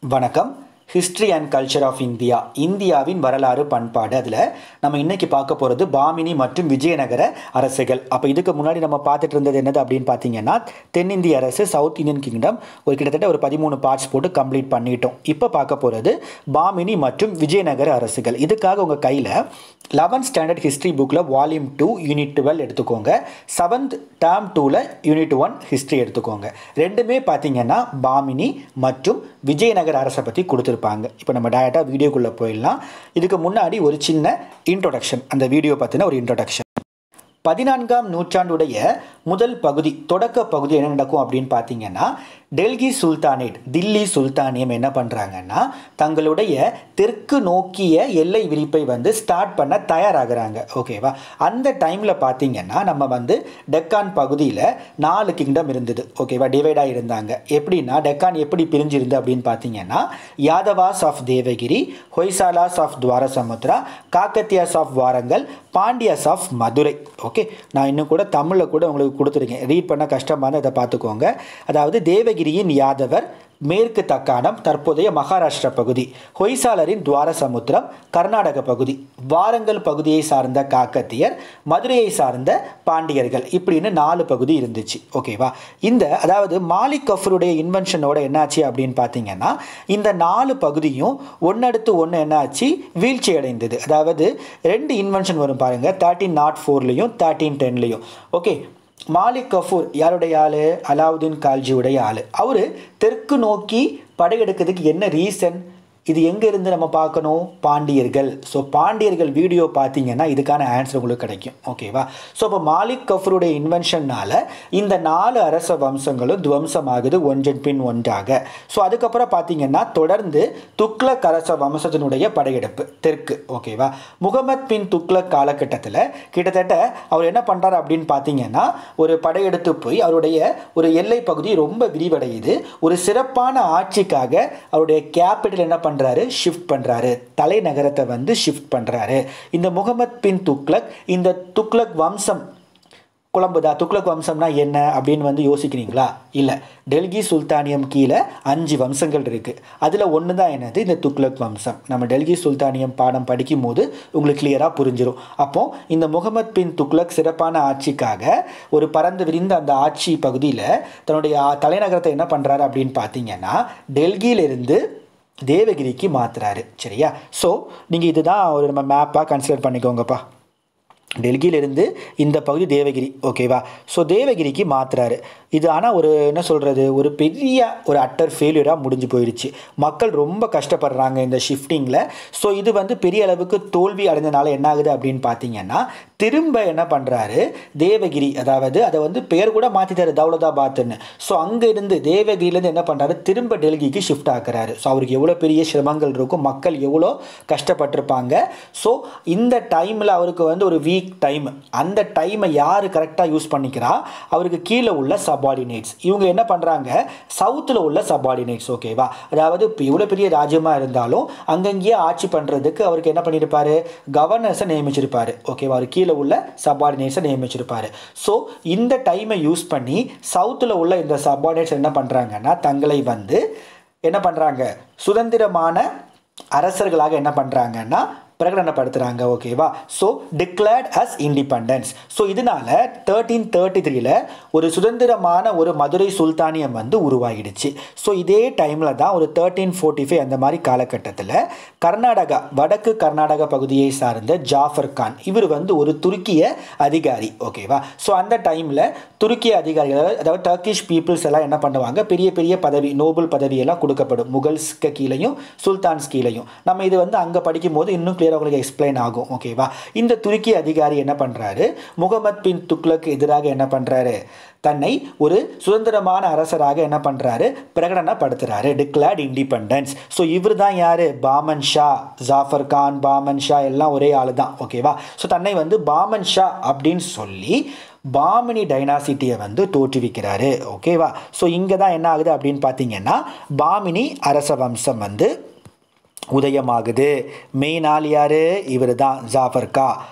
வணக்கம் history and culture of India இந்தியாவின் வரலாறு பண்பாடு அதில் நம்ம இன்னைக்கு பார்க்க போகிறது பாமினி மற்றும் விஜயநகர அரசுகள் அப்போ இதுக்கு முன்னாடி நம்ம பார்த்துட்டு இருந்தது என்னது அப்படின்னு பார்த்தீங்கன்னா தென்னிந்திய அரசு சவுத் இந்தியன் கிங்டம் ஒரு கிட்டத்தட்ட ஒரு பதிமூணு பார்ட்ஸ் போட்டு கம்ப்ளீட் பண்ணிட்டோம் இப்போ பார்க்க போகிறது பாமினி மற்றும் விஜயநகர அரசுகள் இதுக்காக உங்கள் கையில் லெவன்த் ஸ்டாண்டர்ட் ஹிஸ்ட்ரி புக்கில் வால்யூம் டூ யூனிட் டுவெல் எடுத்துக்கோங்க செவன்த் டேர்ம் டூவில் யூனிட் ஒன் ஹிஸ்ட்ரி எடுத்துக்கோங்க ரெண்டுமே பார்த்தீங்கன்னா பாமினி மற்றும் விஜயநகர அரசை பற்றி கொடுத்துருப்பாங்க இப்போ நம்ம டேரெக்டாக வீடியோக்குள்ளே போயிடலாம் இதுக்கு முன்னாடி ஒரு சின்ன இன்ட்ரொடக்ஷன் அந்த வீடியோ பற்றின ஒரு இன்ட்ரொடக்ஷன் பதினான்காம் நூற்றாண்டுடைய முதல் பகுதி தொடக்க பகுதி என்ன நடக்கும் அப்படின்னு பார்த்தீங்கன்னா டெல்லி சுல்தானேட் தில்லி சுல்தானியம் என்ன பண்ணுறாங்கன்னா தங்களுடைய தெற்கு நோக்கிய எல்லை விரிப்பை வந்து ஸ்டார்ட் பண்ண தயாராகிறாங்க ஓகேவா அந்த டைமில் பார்த்தீங்கன்னா நம்ம வந்து டெக்கான் பகுதியில் நாலு கிங்டம் இருந்தது ஓகேவா டிவைடாக இருந்தாங்க எப்படின்னா டெக்கான் எப்படி பிரிஞ்சிருந்து அப்படின்னு பார்த்தீங்கன்னா Yadavas of Devagiri Hoysalas of Dwarasamudra Kakatiyas of Warangal Pandyas of Madurai okay நான் இன்னும் கூட தமிழில் கூட உங்களுக்கு கொடுத்துருக்கேன் ரீட் பண்ண கஷ்டமான இதை பார்த்துக்கோங்க அதாவது தேவகிரியின் யாதவர் மேற்கு தக்காணம் தற்போதைய மகாராஷ்டிரா பகுதி ஹொய்சாலரின் துவாரசமுத்திரம் கர்நாடக பகுதி வாரங்கல் பகுதியை சார்ந்த காக்கத்தியர் மதுரையை சார்ந்த பாண்டியர்கள் இப்படின்னு நாலு பகுதி இருந்துச்சு ஓகேவா இந்த அதாவது மாலிக் கஃபருடைய இன்வென்ஷனோட என்னாச்சு அப்படின்னு பார்த்தீங்கன்னா இந்த நாலு பகுதியும் ஒன்னடுத்து ஒன்று என்னாச்சு வீழ்ச்சி அடைந்தது அதாவது ரெண்டு இன்வென்ஷன் வரும் பாருங்கள் தேர்ட்டீன் நாட் ஃபோர்லேயும் தேர்ட்டீன் டென்லேயும் ஓகே மாலிக் கஃபூர் யாருடைய ஆள் அலாவுதீன் கால்ஜியுடைய ஆள் அவர் தெற்கு நோக்கி படையெடுக்கிறதுக்கு என்ன ரீசன் இது எங்கே இருந்து நம்ம பார்க்கணும் பாண்டியர்கள் ஸோ பாண்டியர்கள் வீடியோ பார்த்தீங்கன்னா இதுக்கான ஆன்சர் உங்களுக்கு கிடைக்கும் ஓகேவா ஸோ இப்போ மாலிக் கஃபருடைய இன்வென்ஷனால் இந்த நாலு அரச வம்சங்களும் துவம்சமாகுது ஒன்றன் பின் ஒன்றாக ஸோ அதுக்கப்புறம் பார்த்தீங்கன்னா தொடர்ந்து துக்ளக் அரச வம்சத்தினுடைய படையெடுப்பு தெற்கு ஓகேவா முகமது பின் துக்ளக் காலகட்டத்தில் கிட்டத்தட்ட அவர் என்ன பண்ணுறாரு அப்படின்னு பார்த்தீங்கன்னா ஒரு படையெடுத்து போய் அவருடைய ஒரு எல்லை பகுதி ரொம்ப விரிவடையுது ஒரு சிறப்பான ஆட்சிக்காக அவருடைய கேபிட்டல் என்ன பண்ணுறாரு ஷிஃப்ட் பண்ணுறாரு தலைநகரத்தை வந்து ஷிஃப்ட் பண்ணுறாரு இந்த முகமது பின் துக்ளக் இந்த துக்ளக் வம்சம் குழம்புதா துக்ளக் வம்சம்னா என்ன அப்படின்னு வந்து யோசிக்கிறீங்களா இல்லை டெல்கி சுல்தானியம் கீழே அஞ்சு வம்சங்கள் இருக்குது அதில் ஒன்று தான் என்னது இந்த துக்ளக் வம்சம் நம்ம டெல்கி சுல்தானியம் பாடம் படிக்கும் போது உங்களுக்கு கிளியராக புரிஞ்சிடும் அப்போ இந்த முகமது பின் துக்ளக் சிறப்பான ஆட்சிக்காக ஒரு பறந்து விரிந்த அந்த ஆட்சி பகுதியில் தன்னுடைய தலைநகரத்தை என்ன பண்ணுறாரு அப்படின்னு பார்த்தீங்கன்னா டெல்கியிலிருந்து தேவகிரிக்கு மாற்றுறாரு சரியா ஸோ நீங்கள் இதுதான் ஒரு நம்ம மேப்பாக கன்சிடர் பண்ணிக்கோங்கப்பா டெல்லியிலிருந்து இந்த பகுதி தேவகிரி ஓகேவா ஸோ தேவகிரிக்கு மாற்றுறாரு இது ஆனால் ஒரு என்ன சொல்கிறது ஒரு பெரிய ஒரு அட்டர் ஃபெயிலியராக முடிஞ்சு போயிடுச்சு மக்கள் ரொம்ப கஷ்டப்படுறாங்க இந்த ஷிஃப்டிங்கில் ஸோ இது வந்து பெரிய அளவுக்கு தோல்வி அடைஞ்சனால என்ன ஆகுது அப்படின்னு பார்த்தீங்கன்னா திரும்ப என்ன பண்ணுறாரு தேவகிரி அதாவது அதை வந்து பெயர் கூட மாற்றிட்டாரு தௌலதாபாத்னு ஸோ அங்கே இருந்து தேவகிரியிலேருந்து என்ன பண்ணுறாரு திரும்ப டெல்லிக்கு ஷிஃப்ட் ஆக்குறாரு ஸோ அவருக்கு எவ்வளோ பெரிய சிரமங்கள் இருக்கும் மக்கள் எவ்வளோ கஷ்டப்பட்டிருப்பாங்க ஸோ இந்த டைமில் அவருக்கு வந்து ஒரு வீக் டைம் அந்த டைமை யார் கரெக்டாக யூஸ் பண்ணிக்கிறா அவருக்கு கீழே உள்ள சபார்டினேட்ஸ் இவங்க என்ன பண்ணுறாங்க சவுத்தில் உள்ள சபார்டினேட்ஸ் ஓகேவா அதாவது இப்போ இவ்வளோ பெரிய ராஜ்யமாக இருந்தாலும் அங்கங்கேயே ஆட்சி பண்ணுறதுக்கு அவருக்கு என்ன பண்ணியிருப்பாரு கவர்னர்ஸை நியமிச்சிருப்பாரு ஓகேவா அவர் கீழே உள்ள சபார்டினேட்ஸை நியமிச்சிருப்பாரு ஸோ இந்த டைமை யூஸ் பண்ணி சவுத்தில் உள்ள இந்த சபார்டினேட்ஸ் என்ன பண்ணுறாங்கன்னா தங்களை வந்து என்ன பண்ணுறாங்க சுதந்திரமான அரசர்களாக என்ன பண்ணுறாங்கன்னா பிரகடனப்படுத்துகிறாங்க ஓகேவா so declared as independence so இதனால தேர்ட்டீன் தேர்ட்டி த்ரீல ஒரு சுதந்திரமான ஒரு மதுரை சுல்தானியம் வந்து உருவாகிடுச்சு ஸோ இதே டைமில் தான் ஒரு தேர்ட்டீன் ஃபோர்ட்டி ஃபைவ் அந்த மாதிரி காலகட்டத்தில் கர்நாடகா வடக்கு கர்நாடகா பகுதியை சார்ந்த ஜாஃபர் கான் இவர் வந்து ஒரு துருக்கிய அதிகாரி ஓகேவா ஸோ அந்த டைமில் துருக்கிய அதிகாரிகள் அதாவது டர்க்கிஷ் பீப்புள்ஸ் எல்லாம் என்ன பண்ணுவாங்க பெரிய பெரிய பதவி நோபல் பதவியெல்லாம் கொடுக்கப்படும் முகல்ஸ்க்கு கீழையும் சுல்தான்ஸ் கீழையும் நம்ம இது வந்து அங்கே படிக்கும் போது இன்னும் கிளியராக உங்களுக்கு எக்ஸ்பிளைன் ஆகும் ஓகேவா இந்த துருக்கி அதிகாரி என்ன பண்ணுறாரு முகமது பின் துக்ளக்கு எதிராக என்ன பண்ணுறாரு தன்னை ஒரு சுதந்திரமான அரசராக என்ன பண்ணுறாரு பிரகடனப்படுத்துகிறாரு டிக்ளேர்ட் இண்டிபெண்டன்ஸ் ஸோ இவர் தான் யார் பாமன் ஷா ஜாஃபர் கான் பாமன் ஷா எல்லாம் ஒரே ஆள் தான் ஓகேவா ஸோ தன்னை வந்து பாமன் ஷா அப்படின்னு சொல்லி பாமினி டைனாசிட்டியை வந்து தோற்றுவிக்கிறாரு ஓகேவா ஸோ இங்கே தான் என்ன ஆகுது அப்படின்னு பார்த்தீங்கன்னா பாமினி அரச வம்சம் வந்து உதயமாகுது மெயின் ஆள் யார் இவர் தான் ஜாஃபர் கா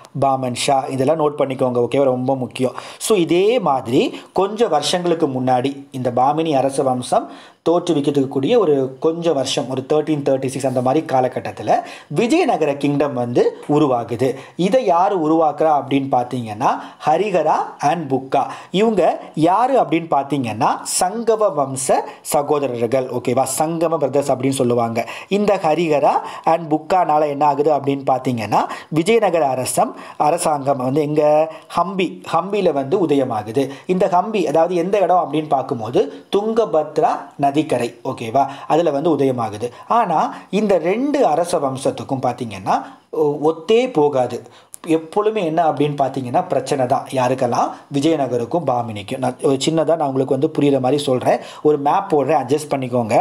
பாமன் ஷா இதெல்லாம் நோட் பண்ணிக்கோங்க ஓகேவா ரொம்ப முக்கியம் ஸோ இதே மாதிரி கொஞ்சம் வருஷங்களுக்கு முன்னாடி இந்த பாமினி அரச வம்சம் தோற்றுவிக்கிறதுக்கூடிய ஒரு கொஞ்சம் வருஷம் ஒரு தேர்ட்டீன் தேர்ட்டி சிக்ஸ் அந்த மாதிரி காலகட்டத்தில் விஜயநகர கிங்டம் வந்து உருவாகுது இதை யார் உருவாக்குறா அப்படின்னு பார்த்தீங்கன்னா ஹரிஹரா அண்ட் புக்கா இவங்க யார் அப்படின்னு பார்த்தீங்கன்னா சங்கவ வம்ச சகோதரர்கள் ஓகேவா சங்கம பிரதர்ஸ் அப்படின்னு சொல்லுவாங்க இந்த ஹரிஹரா அண்ட் புக்கானால என்ன ஆகுது அப்படின்னு பார்த்தீங்கன்னா விஜயநகர அரசம் அரசாங்கம் வந்து எங்க ஹம்பி ஹம்பியில் வந்து உதயமாகுது இந்த ஹம்பி அதாவது எந்த இடம் அப்படின்னு பார்க்கும்போது துங்கபத்ரா நதிக்கரை ஓகேவா அதில் வந்து உதயமாகுது ஆனால் இந்த ரெண்டு அரச வம்சத்துக்கும் பார்த்தீங்கன்னா ஒ- ஒத்தே போகாது எப்பொழுதுமே என்ன அப்படின்னு பார்த்தீங்கன்னா பிரச்சனை தான் யாருக்கெல்லாம் விஜயநகருக்கும் பாமினிக்கும் நான் ஒரு சின்னதாக நான் உங்களுக்கு வந்து புரியுற மாதிரி சொல்கிறேன் ஒரு மேப் போடுறேன் அட்ஜஸ்ட் பண்ணிக்கோங்க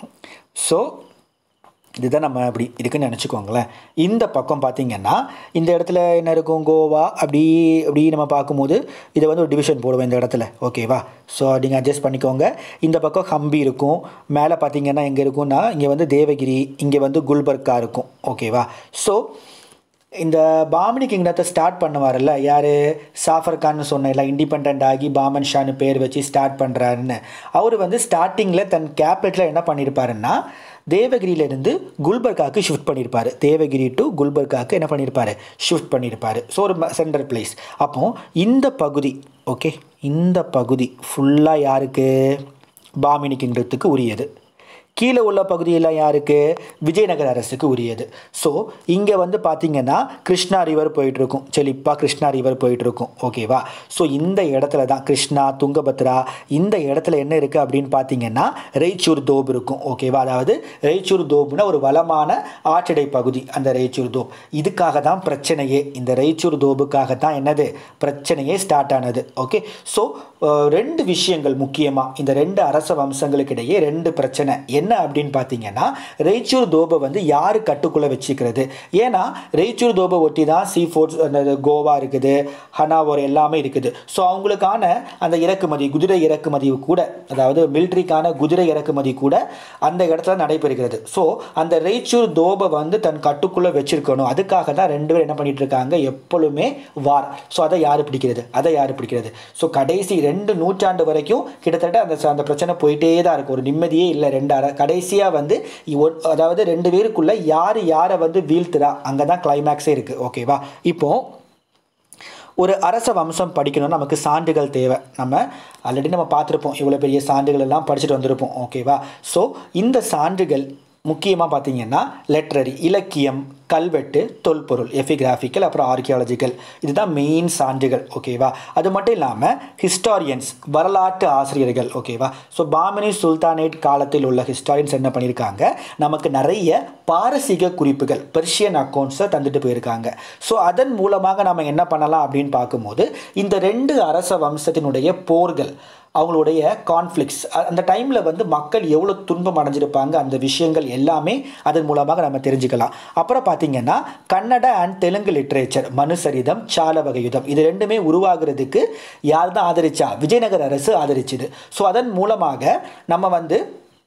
ஸோ இதுதான் நம்ம அப்படி இருக்குன்னு நினச்சிக்கோங்களேன் இந்த பக்கம் பார்த்தீங்கன்னா இந்த இடத்துல என்ன இருக்கும் கோவா அப்படி அப்படி நம்ம பார்க்கும்போது இதை வந்து ஒரு டிவிஷன் போடுவோம் இந்த இடத்துல ஓகேவா ஸோ நீங்கள் அட்ஜஸ்ட் பண்ணிக்கோங்க இந்த பக்கம் ஹம்பி இருக்கும் மேலே பார்த்தீங்கன்னா எங்கே இருக்கும்னா இங்கே வந்து தேவகிரி இங்கே வந்து குல்பர்கா இருக்கும் ஓகேவா ஸோ இந்த பாமினி கிங்டத்தை ஸ்டார்ட் பண்ணுவார்ல யார் சாஃபர் கான் சொன்னல இண்டிபெண்ட் ஆகி பாமன் ஷான்னு பேர் வச்சு ஸ்டார்ட் பண்ணுறாருன்னு அவர் வந்து ஸ்டார்டிங்கில் தன் கேபிட்டலில் என்ன பண்ணியிருப்பாருன்னா தேவகிரியிலேருந்து குல்பர்காக்கு ஷிஃப்ட் பண்ணியிருப்பாரு தேவகிரி டு குல்பர்காக்கு என்ன பண்ணியிருப்பாரு ஷிஃப்ட் பண்ணியிருப்பாரு ஸோ ஒரு சென்ட்ரல் பிளேஸ் அப்போ இந்த பகுதி ஓகே இந்த பகுதி ஃபுல்லாக யாருக்கு பாமினி கிங்டத்துக்கு உரியது கீழே உள்ள பகுதியெல்லாம் யாருக்கு விஜயநகர அரசுக்கு உரியது ஸோ இங்கே வந்து பார்த்தீங்கன்னா கிருஷ்ணா ரிவர் போயிட்டுருக்கும் செழிப்பாக கிருஷ்ணா ரிவர் போயிட்டுருக்கும் ஓகேவா ஸோ இந்த இடத்துல தான் கிருஷ்ணா துங்கபத்ரா இந்த இடத்துல என்ன இருக்குது அப்படின்னு பார்த்தீங்கன்னா ரெய்ச்சூர் தோப் இருக்கும் ஓகேவா அதாவது ரெய்ச்சூர் தோப்னா ஒரு வளமான ஆற்றடை பகுதி அந்த ரெய்ச்சூர் தோப் இதுக்காக தான் பிரச்சனையே இந்த ரெய்ச்சூர் தோபுக்காக தான் என்னது பிரச்சனையே ஸ்டார்ட் ஆனது ஓகே ஸோ ரெண்டு விஷயங்கள் முக்கியமாக இந்த ரெண்டு அரச வம்சங்களுக்கு இடையே ரெண்டு பிரச்சனை என்ன அப்படின்னு பார்த்தீங்கன்னா ரெய்ச்சூர் தோபை வந்து யார் கட்டுக்குள்ளே வச்சுக்கிறது ஏன்னா ரெய்ச்சூர் தோபை ஒட்டி தான் சீ ஃபுட்ஸ் கோவா இருக்குது ஹனாவோர் எல்லாமே இருக்குது ஸோ அவங்களுக்கான அந்த இறக்குமதி குதிரை இறக்குமதி கூட அதாவது மிலிட்ரிக்கான குதிரை இறக்குமதி கூட அந்த இடத்துல நடைபெறுகிறது ஸோ அந்த ரெய்ச்சூர் தோபை வந்து தன் கட்டுக்குள்ளே வச்சிருக்கணும் அதுக்காக தான் ரெண்டு பேரும் என்ன பண்ணிட்டு இருக்காங்க எப்பொழுதுமே வார் ஸோ அதை யார் பிடிக்கிறது அதை யார் பிடிக்கிறது ஸோ கடைசி ரெண்டு நூற்றாண்டு வரைக்கும் கிட்டத்தட்ட அந்த அந்த பிரச்சனை போயிட்டே தான் இருக்கும் ஒரு நிம்மதியே இல்லை ரெண்டு அர கடைசியாக வந்து ஒ- அதாவது ரெண்டு பேருக்குள்ள யார் யாரை வந்து வீழ்த்துறா அங்கே தான் கிளைமேக்ஸே இருக்குது ஓகேவா இப்போ ஒரு அரச வம்சம் படிக்கணும்னா நமக்கு சான்றுகள் தேவை நம்ம ஆல்ரெடி நம்ம பார்த்துருப்போம் இவ்வளோ பெரிய சான்றுகள் எல்லாம் படிச்சுட்டு வந்திருப்போம் ஓகேவா ஸோ இந்த சான்றுகள் முக்கியமாக பார்த்தீங்கன்னா லெட்ரரி இலக்கியம் கல்வெட்டு தொல்பொருள் எஃபிகிராஃபிக்கல் அப்புறம் ஆர்கியாலஜிக்கல் இதுதான் மெயின் சான்றுகள் ஓகேவா அது மட்டும் இல்லாமல் ஹிஸ்டாரியன்ஸ் வரலாற்று ஆசிரியர்கள் ஓகேவா ஸோ பாமினி சுல்தானேட் காலத்தில் உள்ள ஹிஸ்டாரியன்ஸ் என்ன பண்ணியிருக்காங்க நமக்கு நிறைய பாரசீக குறிப்புகள் பெர்ஷியன் அக்கௌண்ட்ஸை தந்துட்டு போயிருக்காங்க ஸோ அதன் மூலமாக நம்ம என்ன பண்ணலாம் அப்படின்னு பார்க்கும்போது இந்த ரெண்டு அரச வம்சத்தினுடைய போர்கள் அவங்களுடைய கான்ஃப்ளிக்ஸ் அந்த டைமில் வந்து மக்கள் எவ்வளோ துன்பம் அடைஞ்சிருப்பாங்க அந்த விஷயங்கள் எல்லாமே அதன் மூலமாக நம்ம தெரிஞ்சுக்கலாம் அப்புறம் பார்த்தீங்கன்னா கன்னட அண்ட் தெலுங்கு லிட்ரேச்சர் மனுசரிதம் சாலவகயுதம் இது ரெண்டுமே உருவாகிறதுக்கு யார் தான் ஆதரிச்சா விஜயநகர அரசு ஆதரிச்சுது ஸோ அதன் மூலமாக நம்ம வந்து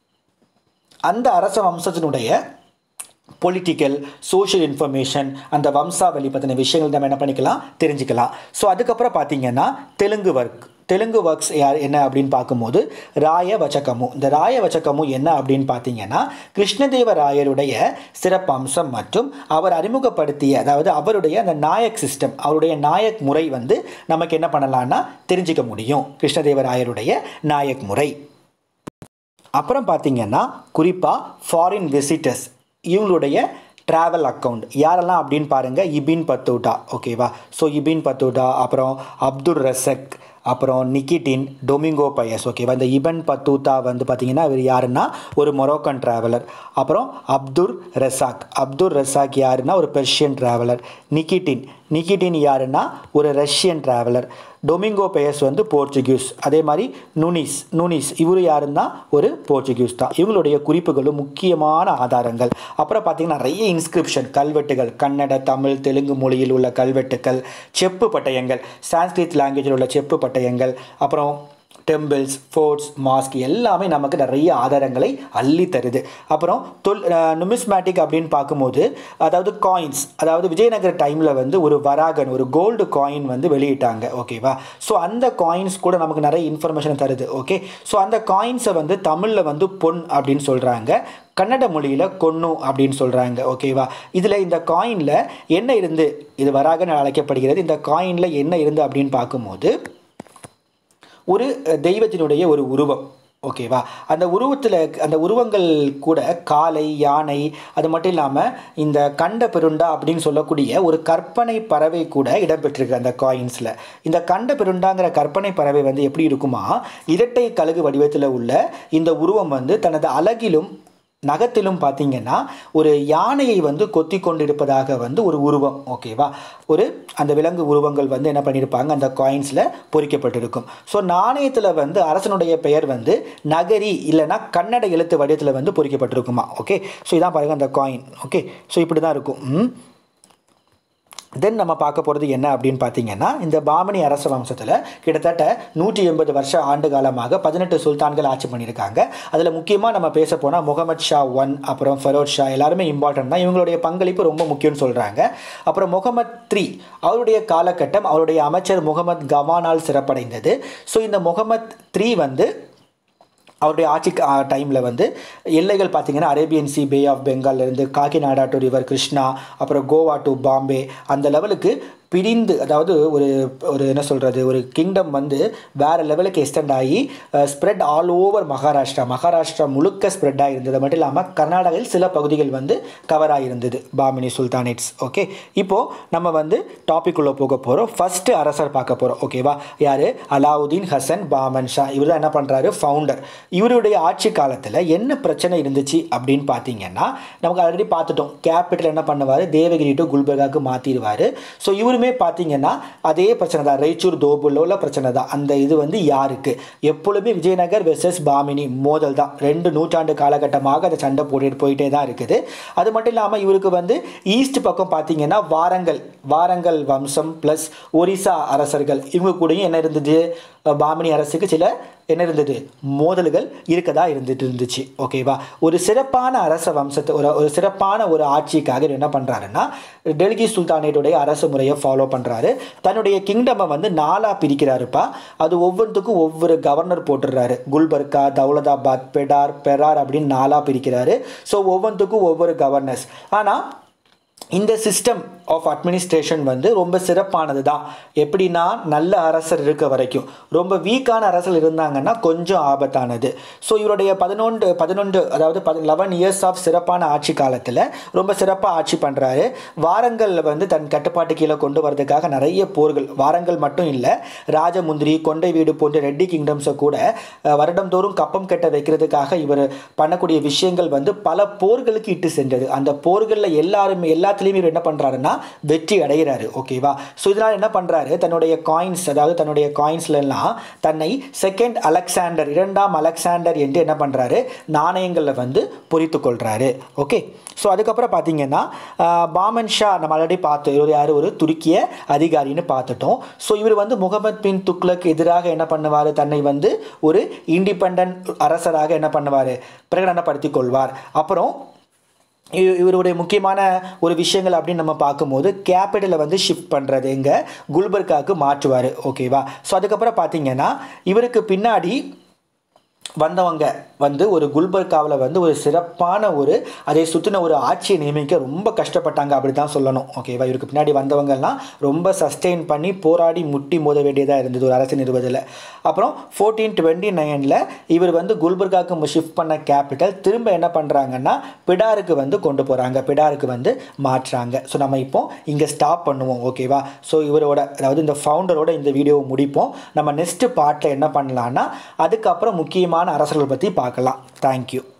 அந்த அரச வம்சத்தினுடைய பொலிட்டிக்கல் சோஷியல் இன்ஃபர்மேஷன் அந்த வம்சாவளி பற்றின விஷயங்கள் நம்ம என்ன பண்ணிக்கலாம் தெரிஞ்சுக்கலாம் ஸோ அதுக்கப்புறம் பார்த்தீங்கன்னா தெலுங்கு ஒர்க் தெலுங்கு ஒர்க்ஸ் யார் என்ன அப்படின்னு பார்க்கும்போது ராய வச்சகமு இந்த ராய வச்சகமு என்ன அப்படின்னு பார்த்தீங்கன்னா கிருஷ்ணதேவராயருடைய சிறப்பம்சம் மற்றும் அவர் அறிமுகப்படுத்திய அதாவது அவருடைய அந்த நாயக் சிஸ்டம் அவருடைய நாயக் முறை வந்து நமக்கு என்ன பண்ணலாம்னா தெரிஞ்சுக்க முடியும் கிருஷ்ணதேவராயருடைய நாயக் முறை அப்புறம் பார்த்தீங்கன்னா குறிப்பாக ஃபாரின் விசிட்டர்ஸ் இவங்களுடைய ட்ராவல் அக்கவுண்ட் யாரெல்லாம் அப்படின்னு பாருங்கள் இபின் பத்தூட்டா ஓகேவா ஸோ இபின் பத்தூட்டா அப்புறம் அப்துல் ரசக் அப்புறம் நிக்கிட்டின் டொமிங்கோ பயஸ் ஓகேவா இந்த இபன் பத்தூத்தா வந்து பார்த்தீங்கன்னா இவர் யாருன்னா ஒரு மொரோக்கன் ட்ராவலர் அப்புறம் அப்துல் ரசாக் அப்துல் ரசாக் யாருன்னா ஒரு பெர்ஷியன் ட்ராவலர் நிக்கிட்டின் நிக்கிட்டின் யாருன்னா ஒரு ரஷ்யன் ட்ராவலர் டொமிங்கோ பயஸ் வந்து போர்ச்சுகீஸ் அதே மாதிரி நுனிஸ் நுனிஸ் இவர் யாருன்னா ஒரு போர்ச்சுகீஸ் தான் இவங்களுடைய குறிப்புகளும் முக்கியமான ஆதாரங்கள் அப்புறம் பார்த்தீங்கன்னா நிறைய இன்ஸ்கிரிப்ஷன் கல்வெட்டுகள் கன்னட தமிழ் தெலுங்கு மொழியில் உள்ள கல்வெட்டுகள் செப்பு பட்டயங்கள் சான்ஸ்கிரிட் லாங்குவேஜில் உள்ள செப்பு பட்டயங்கள் அப்புறம் டெம்பிள்ஸ் ஃபோர்ட்ஸ் மாஸ்க் எல்லாமே நமக்கு நிறைய ஆதாரங்களை அள்ளி தருது அப்புறம் தொல் நுமிஸ்மேட்டிக் அப்படின்னு பார்க்கும்போது அதாவது காயின்ஸ் அதாவது விஜயநகர டைமில் வந்து ஒரு வராகன் ஒரு கோல்டு காயின் வந்து வெளியிட்டாங்க ஓகேவா ஸோ அந்த காயின்ஸ் கூட நமக்கு நிறைய இன்ஃபர்மேஷன் தருது ஓகே ஸோ அந்த காயின்ஸை வந்து தமிழில் வந்து பொன் அப்படின்னு சொல்கிறாங்க கன்னட மொழியில் கொன்னு அப்படின்னு சொல்கிறாங்க ஓகேவா இதில் இந்த காயினில் என்ன இருந்து இது வராகன் அழைக்கப்படுகிறது இந்த காயினில் என்ன இருந்து அப்படின்னு பார்க்கும்போது ஒரு தெய்வத்தினுடைய ஒரு உருவம் ஓகேவா அந்த உருவத்தில் அந்த உருவங்கள் கூட காளை யானை அது மட்டும் இல்லாமல் இந்த கண்ட பெருண்டா அப்படின்னு சொல்லக்கூடிய ஒரு கற்பனை பறவை கூட இடம்பெற்றிருக்கு அந்த காயின்ஸில் இந்த கண்ட பெருண்டாங்கிற கற்பனை பறவை வந்து எப்படி இருக்குமா இரட்டை கழுகு வடிவத்தில் உள்ள இந்த உருவம் வந்து தனது அழகிலும் நகத்திலும் பார்த்தீங்கன்னா ஒரு யானையை வந்து கொத்தி கொண்டிருப்பதாக வந்து ஒரு உருவம் ஓகேவா ஒரு அந்த விலங்கு உருவங்கள் வந்து என்ன பண்ணியிருப்பாங்க அந்த காயின்ஸில் பொறிக்கப்பட்டிருக்கும் ஸோ நாணயத்தில் வந்து அரசனுடைய பெயர் வந்து நகரி இல்லைன்னா கன்னட எழுத்து வடிவத்தில் வந்து பொறிக்கப்பட்டிருக்குமா ஓகே ஸோ இதான் பாருங்கள் அந்த காயின் ஓகே ஸோ இப்படி தான் இருக்கும் ம் தென் நம்ம பார்க்க போகிறது என்ன அப்படின்னு பார்த்தீங்கன்னா இந்த பாமணி அரச வம்சத்தில் கிட்டத்தட்ட நூற்றி எண்பது வருஷ ஆண்டு காலமாக பதினெட்டு சுல்தான்கள் ஆட்சி பண்ணியிருக்காங்க அதில் முக்கியமாக நம்ம பேச போனால் முகமது ஷா ஒன் அப்புறம் ஃபரோட் ஷா எல்லாருமே இம்பார்ட்டன்ட் தான் இவங்களுடைய பங்களிப்பு ரொம்ப முக்கியம்னு சொல்கிறாங்க அப்புறம் முகமது த்ரீ அவருடைய காலகட்டம் அவருடைய அமைச்சர் முகமது கவானால் சிறப்படைந்தது ஸோ இந்த முகமது த்ரீ வந்து அவருடைய ஆட்சி டைமில் வந்து எல்லைகள் பார்த்தீங்கன்னா அரேபியன் சி பே ஆஃப் பெங்கால்லேருந்து காக்கிநாடா டு ரிவர் கிருஷ்ணா அப்புறம் கோவா டு பாம்பே அந்த லெவலுக்கு பிரிந்து அதாவது ஒரு ஒரு என்ன சொல்கிறது ஒரு கிங்டம் வந்து வேறு லெவலுக்கு எக்ஸ்டெண்ட் ஆகி spread all over Maharashtra Maharashtra முழுக்க ஸ்ப்ரெட் ஆகிருந்தது அது மட்டும் இல்லாமல் கர்நாடகாவில் சில பகுதிகள் வந்து கவர் ஆகிருந்தது பாமினி சுல்தானேட்ஸ் ஓகே இப்போது நம்ம வந்து டாபிக் உள்ள போக போகிறோம் ஃபஸ்ட்டு அரசர் பார்க்க போகிறோம் ஓகேவா யார் அலாவுதீன் ஹசன் பாமன் ஷா இவர் தான் என்ன பண்ணுறாரு ஃபவுண்டர் இவருடைய ஆட்சி காலத்தில் என்ன பிரச்சனை இருந்துச்சு அப்படின்னு பார்த்தீங்கன்னா நமக்கு ஆல்ரெடி பார்த்துட்டோம் கேபிட்டல் என்ன பண்ணுவார் தேவகிரி டு குல்பர்காவுக்கு மாற்றிடுவார் ஸோ இவருமே பார்த்தீங்கன்னா அதே பிரச்சனை தான் ரைச்சூர் தோபுல உள்ள பிரச்சனை தான் அந்த இது வந்து யாருக்கு எப்பொழுதுமே விஜயநகர் வெர்சஸ் பாமினி மோதல் தான் ரெண்டு நூற்றாண்டு காலகட்டமாக அந்த சண்டை போட்டுட்டு போயிட்டே தான் இருக்குது அது மட்டும் இல்லாமல் இவருக்கு வந்து ஈஸ்ட் பக்கம் பார்த்தீங்கன்னா வாரங்கள் வாரங்கள் வம்சம் ப்ளஸ் ஒரிசா அரசர்கள் இவங்க கூடயும் என்ன இருந்தது பாமினி அரசுக்கு சில என்ன இருந்தது மோதல்கள் இருக்கதா இருந்துட்டு இருந்துச்சு ஓகேவா ஒரு சிறப்பான அரச வம்சத்தை ஒரு ஒரு சிறப்பான ஒரு ஆட்சிக்காக இவர் என்ன பண்ணுறாருன்னா டெல்கி சுல்தானேட்டுடைய அரசு முறையை ஃபாலோ பண்ணுறாரு தன்னுடைய கிங்டமை வந்து நாலாக பிரிக்கிறாருப்பா அது ஒவ்வொன்றுக்கும் ஒவ்வொரு கவர்னர் போட்டுடுறாரு குல்பர்கா தௌலதாபாத் பெடார் பெரார் அப்படின்னு நாலாக பிரிக்கிறாரு ஸோ ஒவ்வொன்றுக்கும் ஒவ்வொரு கவர்னர்ஸ் ஆனால் இந்த சிஸ்டம் ஆஃப் அட்மினிஸ்ட்ரேஷன் வந்து ரொம்ப சிறப்பானது தான் எப்படின்னா நல்ல அரசர் இருக்க வரைக்கும் ரொம்ப வீக்கான அரசர் இருந்தாங்கன்னா கொஞ்சம் ஆபத்தானது ஸோ இவருடைய பதினொன்று பதினொன்று அதாவது பதி லெவன் இயர்ஸ் ஆஃப் சிறப்பான ஆட்சி காலத்தில் ரொம்ப சிறப்பாக ஆட்சி பண்ணுறாரு வாரங்கள் வந்து தன் கட்டுப்பாட்டு கீழே கொண்டு வரதுக்காக நிறைய போர்கள் வாரங்கள் மட்டும் இல்லை ராஜமுந்திரி கொண்டை வீடு போன்ற ரெட்டி கிங்டம்ஸை கூட வருடந்தோறும் கப்பம் கட்ட வைக்கிறதுக்காக இவர் பண்ணக்கூடிய விஷயங்கள் வந்து பல போர்களுக்கு இட்டு சென்றது அந்த போர்களில் எல்லாருமே எல்லாத்துலேயுமே இவர் என்ன பண்ணுறாருன்னா வெற்றி அடைகிறாரு ஓகேவா ஸோ இதனால் என்ன பண்ணுறாரு தன்னுடைய காயின்ஸ் அதாவது தன்னுடைய காயின்ஸ்லாம் தன்னை செகண்ட் அலெக்சாண்டர் இரண்டாம் அலெக்சாண்டர் என்று என்ன பண்ணுறாரு நாணயங்களில் வந்து பொறித்து கொள்கிறாரு ஓகே ஸோ அதுக்கப்புறம் பார்த்தீங்கன்னா பாமன் ஷா நம்ம ஆல்ரெடி பார்த்தோம் இவர் யார் ஒரு துருக்கிய அதிகாரின்னு பார்த்துட்டோம் ஸோ இவர் வந்து முகமது பின் துக்ளக் எதிராக என்ன பண்ணுவார் தன்னை வந்து ஒரு இண்டிபெண்ட் அரசராக என்ன பண்ணுவார் பிரகடனப்படுத்திக் கொள்வார் அப்புறம் இவருடைய முக்கியமான ஒரு விஷயங்கள் அப்படின்னு நம்ம பார்க்கும்போது கேபிட்டலை வந்து ஷிஃப்ட் பண்ணுறது எங்கே குல்பர்காவுக்கு மாற்றுவார் ஓகேவா ஸோ அதுக்கப்புறம் பார்த்தீங்கன்னா இவருக்கு பின்னாடி வந்தவங்க வந்து ஒரு குல்பர்காவில் வந்து ஒரு சிறப்பான ஒரு அதை சுற்றின ஒரு ஆட்சியை நியமிக்க ரொம்ப கஷ்டப்பட்டாங்க அப்படி தான் சொல்லணும் ஓகேவா இவருக்கு பின்னாடி வந்தவங்கெல்லாம் ரொம்ப சஸ்டெயின் பண்ணி போராடி முட்டி மோத வேண்டியதாக இருந்தது ஒரு அரசு நிறுவதில் அப்புறம் ஃபோர்டீன் டுவெண்ட்டி நைனில் இவர் வந்து குல்பர்காவுக்கு ஷிஃப்ட் பண்ண கேபிட்டல் திரும்ப என்ன பண்ணுறாங்கன்னா பிடாருக்கு வந்து கொண்டு போகிறாங்க பிடாருக்கு வந்து மாற்றுறாங்க ஸோ நம்ம இப்போ இங்கே ஸ்டாப் பண்ணுவோம் ஓகேவா ஸோ இவரோட அதாவது இந்த ஃபவுண்டரோட இந்த வீடியோவை முடிப்போம் நம்ம நெக்ஸ்ட் பார்ட்டில் என்ன பண்ணலான்னா அதுக்கப்புறம் முக்கியமான அரசர்கள் பற்றி பார்க்கலாம் தேங்க்யூ